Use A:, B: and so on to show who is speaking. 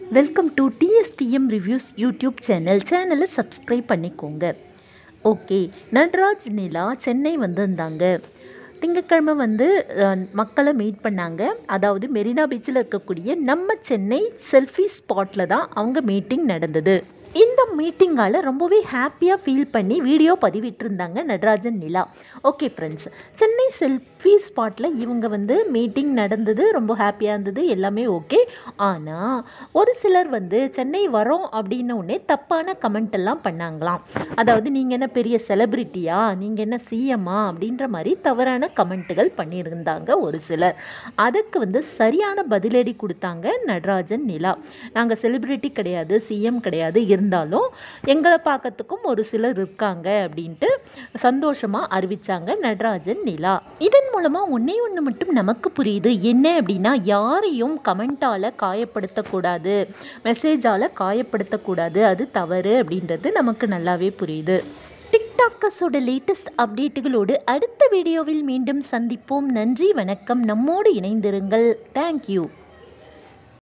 A: welcome to TSTM reviews YouTube channel சேனலை subscribe பண்ணிக்கோங்க okay Natraj Nila Chennai வந்திருந்தாங்க திங்கட்கிழமை வந்து அஹ், மக்களை மீட் பண்ணாங்க அதாவது மெரினா பீச்சில் இருக்கக்கூடிய நம்ம சென்னை செல்ஃபி ஸ்பாட்டில் தான் அவங்க மீட்டிங் நடந்தது இந்த மீட்டிங்கால் ரொம்பவே ஹாப்பியாக ஃபீல் பண்ணி வீடியோ பதிவிட்டிருந்தாங்க Natarajan Nila okay friends Chennai selfie ஸ்பாட்டில் இவங்க வந்து மீட்டிங் நடந்தது ரொம்ப ஹாப்பியாக இருந்தது எல்லாமே ஓகே ஆனால் ஒரு சிலர் வந்து சென்னை வரோம் அப்படின்ன உடனே தப்பான கமெண்ட் எல்லாம் பண்ணாங்களாம் அதாவது நீங்கள் என்ன பெரிய செலிப்ரிட்டியா நீங்கள் என்ன சிஎம்மா அப்படின்ற மாதிரி தவறான கமெண்ட்டுகள் பண்ணியிருந்தாங்க ஒரு சிலர் அதுக்கு வந்து சரியான பதிலடி கொடுத்தாங்க நடராஜன் நிலா நாங்கள் செலிப்ரிட்டி கிடையாது சிஎம் கிடையாது இருந்தாலும் எங்களை பார்க்கறதுக்கும் ஒரு சிலர் இருக்காங்க அப்படின்ட்டு சந்தோஷமாக அறிவிச்சாங்க நடராஜன் நிலா இதன் மூலமாக ஒன்றே ஒன்று மட்டும் நமக்கு புரியுது என்ன அப்படின்னா யாரையும் கமெண்ட்டால் காயப்படுத்தக்கூடாது மெசேஜால் காயப்படுத்தக்கூடாது அது தவறு அப்படின்றது நமக்கு நல்லாவே புரியுது டிக்டாக்கஸோட லேட்டஸ்ட் அப்டேட்டுகளோடு அடுத்த வீடியோவில் மீண்டும் சந்திப்போம் நன்றி வணக்கம் நம்மோடு இணைந்திருங்கள் தேங்க்யூ